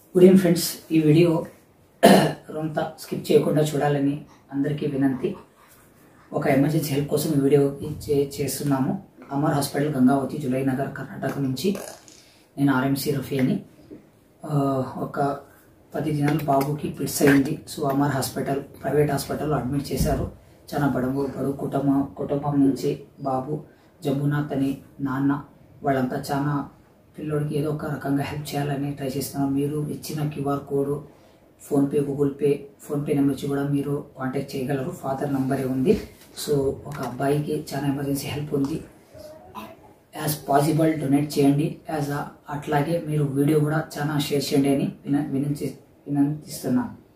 good evening friends ఈ video రొంత skip చేయకుండా చూడాలని అందరికీ వినంతి ఒక ఎమర్జెన్సీ హెల్ప్ కోసం ఈ వీడియో చే- చేస్తున్నాము అమర్ హాస్పిటల్ గంగావతి జులై నగర్ కర్ణాటక నుంచి నేను ఆర్ఎంసీ రఫీ అని ఆ, ఒక పది దినాలు బాబుకి పిట్స్ అయింది సో అమర్ హాస్పిటల్ ప్రైవేట్ హాస్పిటల్లో అడ్మిట్ చేశారు చాలా బడుగు బడుగు కుటుంబం కుటుంబం నుంచి బాబు జంబునాథ్ అని నాన్న వాళ్ళంతా చాలా పిల్లోడికి ఏదో ఒక రకంగా హెల్ప్ చేయాలని ట్రై చేస్తున్నారు మీరు ఇచ్చిన QR code PhonePe Google Pay PhonePe number ఇచ్చి కూడా మీరు కాంటాక్ట్ చేయగలరు ఫాదర్ నంబరే ఉంది సో ఒక అబ్బాయికి చాలా ఎమర్జెన్సీ హెల్ప్ ఉంది యాజ్ పాసిబుల్ డొనేట్ చేయండి యాజ్ అట్లాగే మీరు వీడియో కూడా చాలా షేర్ చేయండి అని విన వినంతి వినంతిస్తున్నాను